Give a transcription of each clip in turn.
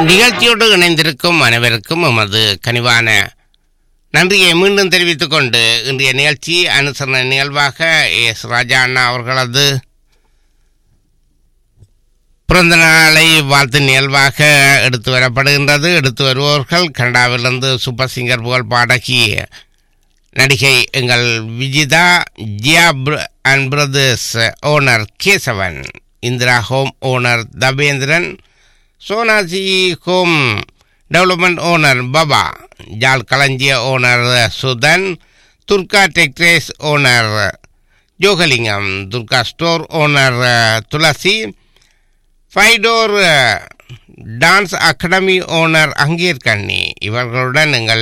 நிகழ்ச்சியோடு இணைந்திருக்கும் அனைவருக்கும் எமது கனிவான நன்றியை மீண்டும் தெரிவித்துக் கொண்டு இன்றைய நிகழ்ச்சி அனுசரணை நிகழ்வாக எஸ் ராஜா அண்ணா அவர்களது பிறந்த நாளை வாழ்த்து நிகழ்வாக எடுத்து வரப்படுகின்றது எடுத்து வருபவர்கள் கனடாவிலிருந்து சூப்பர் சிங்கர் புகழ் பாடகி நடிகை எங்கள் Vijitha Jiya and brothers owner Kesavan Indira home owner Thabendran சோனாசி ஹோம் டெவலப்மெண்ட் ஓனர் பபா ஜால் களஞ்சிய ஓனர் சுதன் துர்கா டெக்ரேஸ் owner Jogalingam Durga store owner Thulasi ஃபைடோர் டான்ஸ் அகாடமி ஓனர் அங்கீர் கண்ணி இவர்களுடன் எங்கள்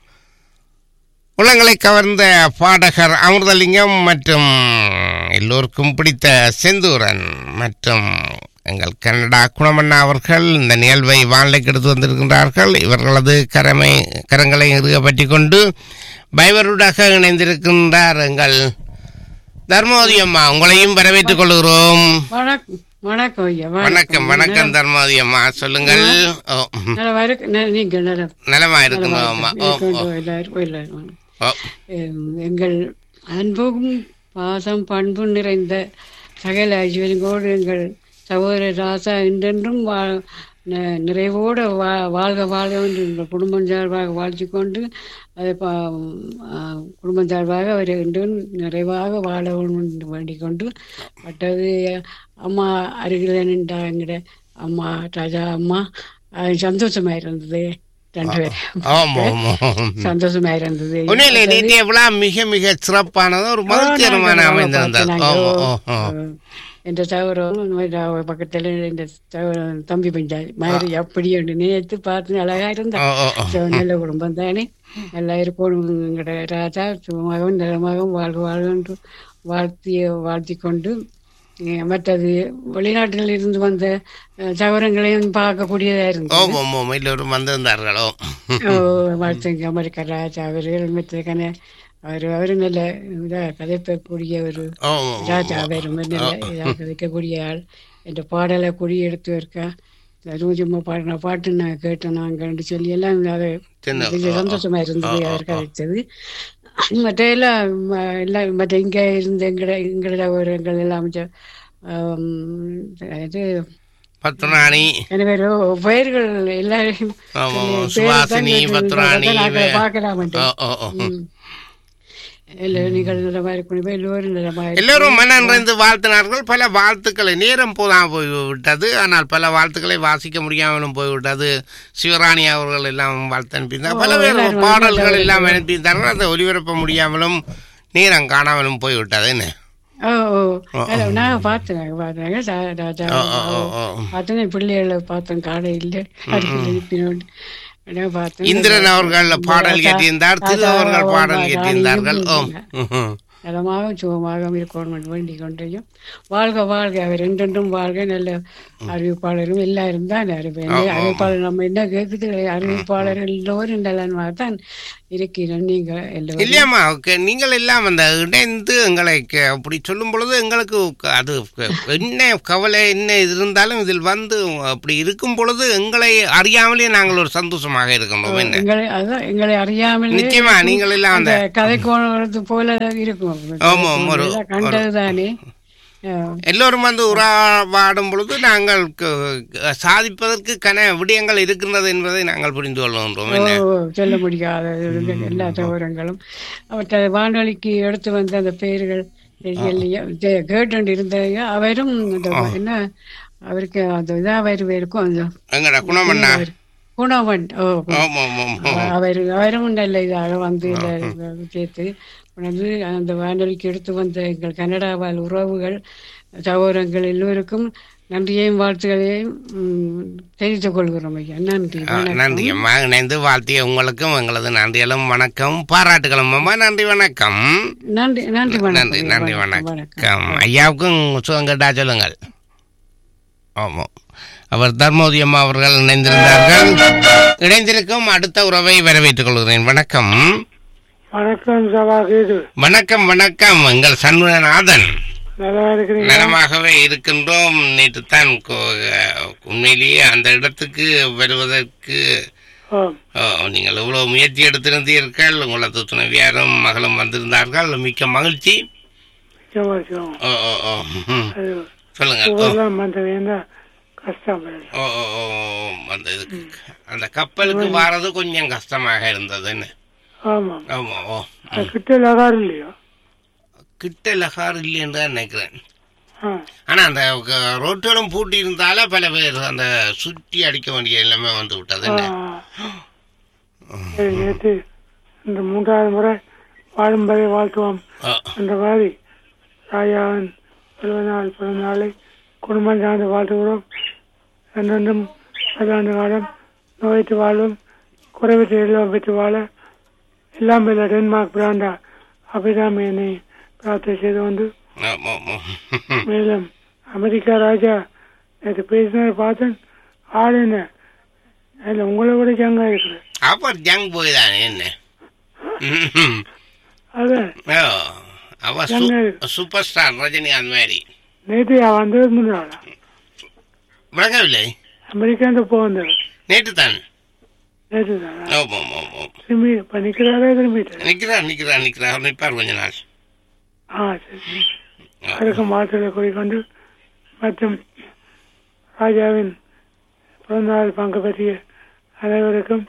உலங்களை கவர்ந்த பாடகர் அமிர்தலிங்கம் மற்றும் எல்லோருக்கும் பிடித்த செந்தூரன் மற்றும் எங்கள் கனடா குணமண்ணா அவர்கள் இந்த நிகழ்வை வானிலைக்கு எடுத்து வந்திருக்கின்றார்கள் இவர்களது கரமை கரங்களை இறுக பற்றி கொண்டு பைவருடாக இணைந்திருக்கின்றார் எங்கள் தர்மோதி அம்மா உங்களையும் வரவேற்றுக் கொள்கிறோம் வணக்கம் வணக்கம் ஐயா வணக்கம் வணக்கம் தர்மோதி அம்மா சொல்லுங்கள் ஓ, ம். நல்லா இருக்கு ந- நீங்க நல்லா நலமா இருக்கணும் அம்மா ஓ ஓ எல்லாரும் எல்லாரும் ஓ எம், எங்கள் அன்பும் பாசம் பண்பும் நிறைந்த சகல ஐஸ்வர்யங்கோடு எங்கள் சகோதரர் ராசா என்றென்றும் வா ந- நிறைவோடு வா வாழ்க வாழ்க என்று எங்கள் குடும்பம் சார்பாக வாழ்த்தி கொண்டு அதை பா ஆ, குடும்பம் சார்பாக அவர் என்றும் நிறைவாக வாழ வேண்டும் என்று வேண்டிக் கொண்டு மற்றது அம்மா அருகில் நின்றா எங்கட அம்மா ராஜா அம்மா அது சந்தோஷமா இருந்தது ரெண்டு பேரும் ஆமா ஆமா சந்தோஷமா இருந்தது உண்மையிலே நேற்றைய விழா மிக மிக சிறப்பானது ஒரு மகிழ்ச்சிகரமான அமைந்திருந்தது ஆமா ஓ ஓ என்ற சகோதரம் பக்கத்துல இந்த சகோதரன் தம்பி பஞ்சாயத்து மாதிரி அப்படி என்று நினைத்து பார்த்து அழகா இருந்தா ஓ, ஓ, ஓ. So, நல்ல குடும்பம் தானே நல்லா இருக்கணும் எங்கட ராஜா சுகமாகவும் நலமாகவும் வாழ்க வாழ்க என்று வாழ்த்தி வாழ்த்தி கொண்டு அஹ், மற்றது வெளிநாட்டில் இருந்து வந்த அஹ், சகோதரங்களையும் பார்க்கக்கூடியதா இருந்தது ஓ ஓ ஓ எல்லோரும் வந்திருந்தார்களோ ஓ, வாழ்த்துங்க அமெரிக்க ராஜா அவர்கள் மற்றக்கான அவர் அவர் நல்ல இதா கதைக்கக்கூடிய ஒரு ஓ ஓ, ஓ. ராஜா அவர் ரொம்ப நல்ல இதா கதைக்கக்கூடிய ஆள் என்ற பாடலை கொடி எடுத்து இருக்கா ரூஜம்மா பாடின பாட்டு நான் கேட்டேன் நாங்கள் சொல்லி எல்லாம் அது சின்ன கொஞ்சம் சந்தோஷமா இருந்தது அவர் கதைச்சது மற்ற எல்லாம் ம, எல்லாம் மற்ற இங்கே இருந்த எங்கட எங்களோட ஒரு எங்கள் எல்லாம் கொஞ்சம், ஆம், இது பத்ராணி எனவே பெயர்கள் எல்லாரையும் ஆமா ஆமா. பேர் சுவாசினி தான் பத்ராணி நாங்கள் பார்க்கலாம் ஓ ஓ ஓ இல்லை நீங்கள் நல்லமா இருக்கணும் எல்லோரும் நல்லமா இருக்கணும். எல்லோரும் மனநிறைந்து வாழ்த்தினார்கள் பல வாழ்த்துக்களை நேரம் போதாமல் போய்விட்டது ஆனால் பல வாழ்த்துக்களை வாசிக்க முடியாமலும் போய்விட்டது சிவராணி அவர்கள் எல்லாம் வாழ்த்து அனுப்பியிருந்தார் பல பேர் எல்லாரும் பாடல்கள் எல்லாம் அனுப்பியிருந்தார்கள் அதை ஒளிபரப்ப முடியாமலும் நேரம் காணாமலும் போய்விட்டது என்ன ஓ ஓ அல்ல, நான் பார்த்தேன் பார்த்தேன் சா- ராஜா ஓ ஓ ஓ ஓ பார்த்தேன் பிள்ளைகளை பார்த்தேன் காடை இல்லை அருகில் இருப்பினோடு நான் பார்த்தேன் இந்திரன் அவர்கள் பாடல் ராஜா- கேட்டிருந்தார் திரு ராஜா அவர்கள் பாடல் ராணி கேட்டிருந்தார்கள் ஓம் இருந்தீங்க. ம்ஹும். நலமாக சுகமாக இருக்கணும் என்று வேண்டிக் கொண்டையும் வாழ்க வாழ்க அவர் என்றென்றும் வாழ்க நல்ல அறிவிப்பாளரும் எல்லாரும் தான் அறிவிப்பேன் அறிவிப்பாளர் நம்ம என்ன கேட்குது அறிவிப்பாளர் எல்லோரும் நலன்மாக தான் இருக்கிறோம் நீங்க எல்லோரும் இல்லையாம்மா ஓகே நீங்கள் எல்லாம் அந்த இணைந்து எங்களை க- அப்படி சொல்லும் பொழுது எங்களுக்கு க- அது க- என்ன கவலை என்ன இது இருந்தாலும் இதில் வந்து அப்படி இருக்கும் பொழுது எங்களை அறியாமலே நாங்கள் ஒரு சந்தோஷமாக இருக்கின்றோம் என்ன எங்களை அதான் எங்களை அறியாமல் நிச்சயமா நீங்கள் எல்லாம் அந்த அந்த கதை கோணது போல இருக்கும் ஆமா, ஒரு- இதெல்லாம் கண்டதுதானே ஆ. எல்லோரும் வந்து உறவாடும் பொழுது நாங்கள் க- சாதிப்பதற்கு கன விடயங்கள் இருக்கின்றது என்பதை நாங்கள் புரிந்து கொள்கின்றோம் என்ன ஓ, சொல்ல முடியாத எல்லா சௌகரங்களும் அவற்றை வானொலிக்கு எடுத்து வந்த அந்த பெயர்கள் கேட்டு இருந்ததையா அவரும் அந்த என்ன அவருக்கு அந்த இதா அவர் இருக்கும் அந்த எங்கட குணமண்ணா குணவன் ஓ ஆமா ஆமா ஆமா அவர் அவரும் நல்ல இதாக வந்து இதை சேர்த்து உணர்ந்து அந்த வானொலிக்கு எடுத்து வந்த எங்கள் கனடா வாழ் உறவுகள் சகோதரங்கள் எல்லோருக்கும் நன்றியையும் வாழ்த்துக்களையும் ம், தெரிவித்துக் கொள்கிறோம் ஐயா நன்றி ஆ, நன்றி அம்மா இணைந்து வாழ்த்திய உங்களுக்கும் எங்களது நன்றிகளும் வணக்கம் பாராட்டுகளும் அம்மா நன்றி வணக்கம் நன்றி நன்றி வணக்கம் நன்றி ஐயா. நன்றி வணக்கம் வணக்கம் ஐயாவுக்கும் சுகம் கேட்டா சொல்லுங்கள் ஆமாம் அவர் தர்மோதி அம்மா அவர்கள் இணைந்திருந்தார்கள் இணைந்திருக்கும் அடுத்த உறவை வரவேற்றுக் கொள்கிறேன் வணக்கம் வணக்கம் சபாகேது வணக்கம் வணக்கம் எங்கள் சண்முகநாதன் நல்லா இருக்கிறீங்க நலமாகவே இருக்கின்றோம் நேற்று தான் உண்மையிலேயே அந்த இடத்துக்கு வருவதற்கு ஓ ஓ, நீங்கள் இவ்வளவு முயற்சி எடுத்திருந்தீர்கள் உங்களது துணைவியாரும் மகளும் வந்திருந்தார்கள் மிக்க மகிழ்ச்சி நிச்சயமா நிச்சயம் ஓ ஓ ஓ ம். அது சொல்லுங்க ஓ ஊரெல்லாம் வந்தது என்ன கஷ்டம் இல்லை. ஓ ஓ ஓ அந்த இதுக்கு அந்த கப்பலுக்கு வாரது கொஞ்சம் கஷ்டமாக இருந்ததுன்னு ஆமாம் ஆமா ஓ அது கிட்ட லகார் இல்லையோ கிட்ட லகார் இல்லைன்னு தான் நினைக்கிறேன் ஆ ஆனா அந்த க- ரோட்டுகளும் பூட்டி இருந்தால பல பேர் அந்த சுற்றி அடிக்க வேண்டிய எல்லாமே வந்து விட்டது ஆ. சரி, நேற்று இந்த மூன்றாவது முறை வாழும் வரை வாழ்த்துவோம் ஓ, என்ற மாதிரி ராஜாவின் பிறந்த நாள் பிறந்த நாளை குடும்பம் சார்ந்து வாழ்த்துகிறோம் என்றென்றும் பல்லாண்டு காலம் நோய்த்து வாழும் குறைவற்ற எல்லாம் பெற்று வாழ எல்லாம் இல்லை டென்மார்க் பிராண்டா அபிராமி என்னை பிரார்த்தனை செய்து கொண்டு ஆமா, ஆமா. மேலும் அமெரிக்கா ராஜா நேற்று பேசினதை பார்த்தேன் ஆள் என்ன அதில் உங்களை விட ஜங்கா இருக்குது அப்ப ஜங் போய் தானே என்ன ம்ஹும். அதான் ஓ, அவ சூ- சூப்பர் ஸ்டார் ரஜினி அந்த மாதிரி நேற்று வந்தது முன்னாள் விளங்கவில்லை அமெரிக்காந்து போவந்தது நேற்று தான் நேற்று தான் ஆமா, ஆமா, ஆமா. திரும்பி இப்போ நிற்கிறாரே திரும்பிட்டு நிக்கிறார் நிக்கிறார் நிக்கிறார் நிற்பார் கொஞ்ச நாள் ஆ சரி அதுக்கும் வாழ்த்துக்களை கூறிக்கொண்டு மற்றும் ராஜாவின் பிறந்தநாள் பங்கு பற்றிய அனைவருக்கும்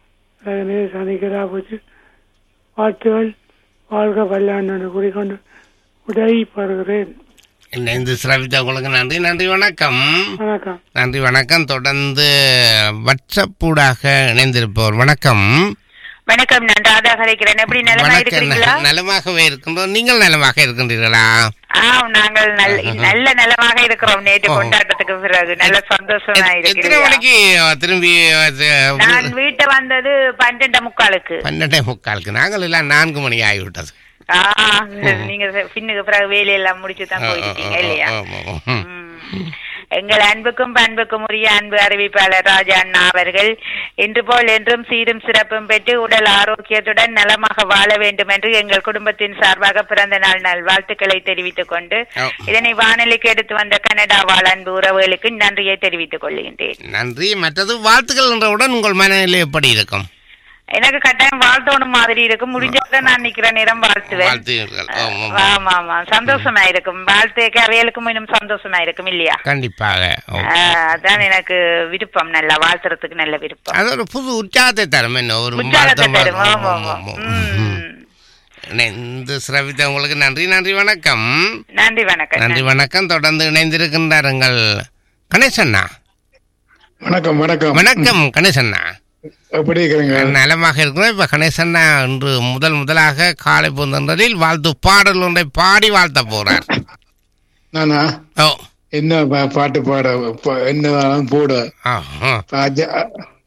நேர் சந்திக்கிறா போச்சு வாழ்த்துகள் வாழ்க வல்லாண்டு கூறிக்கொண்டு உடை பருகிறேன் இணைந்து சிரவித்த உங்களுக்கு நன்றி நன்றி வணக்கம் வணக்கம் நன்றி வணக்கம் தொடர்ந்து வாட்ஸ்அப்பூடாக இணைந்திருப்பவர் வணக்கம் வணக்கம் நான் ராதா கரைக்கிறேன் எப்படி நலமா வணக்கம் இருக்கிறீங்களா ந- நலமாகவே இருக்கின்றோம் நீங்கள் நலமாக இருக்கின்றீர்களா ஆ நாங்கள் நல்ல நல்ல நலமாக இருக்கிறோம் நேற்று ஓ. கொண்டாட்டத்துக்கு பிறகு நல்ல சந்தோஷமா எத்தனை இருக்கிறீங்க மணிக்கு திரும்பி அது, நான் வீட்டை வந்தது பன்னெண்டு முக்காலுக்கு பன்னெண்டே முக்காலுக்கு நாங்கள் எல்லாம் நான்கு மணி ஆகிவிட்டது ஆ, நீங்க பின்னுக்கு பிறகு வேலையெல்லாம் முடிச்சு தான் ஆ, ஆ, போயிருக்கீங்க ஆ, இல்லையா ஆ, ஆ, ஆ. ம். ம். எங்கள் அன்புக்கும் பண்புக்கும் உரிய அன்பு அறிவிப்பாளர் ராஜா அண்ணா அவர்கள் இன்று போல் என்றும் சீரும் சிறப்பும் பெற்று உடல் ஆரோக்கியத்துடன் நலமாக வாழ வேண்டும் என்று எங்கள் குடும்பத்தின் சார்பாக பிறந்த நாள் நல் வாழ்த்துக்களை தெரிவித்துக் கொண்டு ஆ. இதனை வானொலிக்கு எடுத்து வந்த கனடா வாழ் அன்பு உறவுகளுக்கு நன்றியை தெரிவித்துக் கொள்கின்றேன் நன்றி மற்றது வாழ்த்துக்கள் என்றவுடன் உங்கள் மனநிலை எப்படி இருக்கும் எனக்கு கட்டாயம் வாழ்த்தோணும் மாதிரி இருக்கும் முடிஞ்சாக்க நான் நிக்கிற நேரம் வாழ்த்துவேன் வாழ்த்துகள் ஆமாம், ஆமாம். ஆமா ஆமா சந்தோஷமா இருக்கும் வாழ்த்துக்கு அவைகளுக்கும் இன்னும் சந்தோஷமா இருக்கும் இல்லையா கண்டிப்பாக ஓ. ஆ, அதான் எனக்கு விருப்பம் நல்லா வாழ்த்துறதுக்கு நல்ல விருப்பம் அது ஒரு புது உற்சாகத்தை தரும் என்ன ஒரு உற்சாகத்தை மாற்றம் தரும் வரும். ஆமா ஆமா ஆமாம், ஆமாம். ம். இணைந்து சிரவித்த உங்களுக்கு நன்றி நன்றி வணக்கம் நன்றி வணக்கம் நன்றி வணக்கம் தொடர்ந்து இணைந்திருக்கின்றாருங்கள் கணேசண்ணா வணக்கம் வணக்கம் வணக்கம் கணேசண்ணா எப்படி இருக்கிறீங்க நலமாக இருக்கிறோம் இப்ப கணேசண்ணா இன்று முதல் முதலாக காலை பூந்தொன்றலில் வாழ்த்து பாடல் ஒன்றை பாடி வாழ்த்த போறார் நானா ஓ என்ன பா- பாட்டு பாட பா- என்ன வேணாலும் போட ஆ, ஆ. ராஜா